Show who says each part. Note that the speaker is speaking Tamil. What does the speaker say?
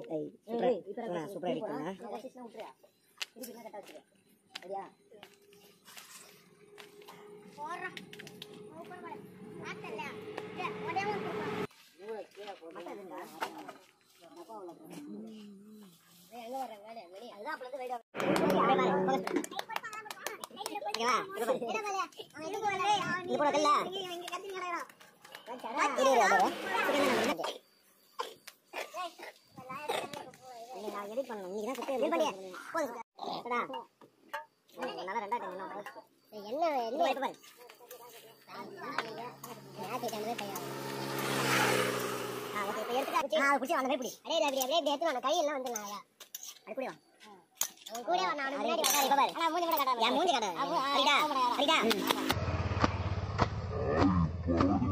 Speaker 1: சூப்பரா சூப்பரா எடிட் பண்ணா இது போல இல்ல இரு, இரு, அது. நீ நான் edit பண்ணணும். நீ தான் சுத்தி edit பண்ணு. போதும். எடா. நல்லா ரெண்டாயிரத்தி ஐநூறு.
Speaker 2: என்ன
Speaker 1: இது பாரு, இப்ப பாரு. ஆ, okay, இப்ப எடுத்துக்க. ஆ, அது பிடிச்சி அந்த மாதிரி பிடி.
Speaker 2: அடே இது அப்படி அப்படியே இப்படி எடுத்து நான் கையெல்லாம் வந்து நான்
Speaker 1: அது பிடி வா.
Speaker 2: அவன் கூட வா, நான் அவனுக்கு முன்னாடி
Speaker 1: ஆ, இப்ப பாரு.
Speaker 2: ஆனா மூஞ்சி கூட காட்டாம
Speaker 1: என் மூஞ்சி காட்டாத.
Speaker 2: அப்போ, ஆ,
Speaker 1: சரிடா?
Speaker 2: ஆமாடா.
Speaker 1: சரிடா?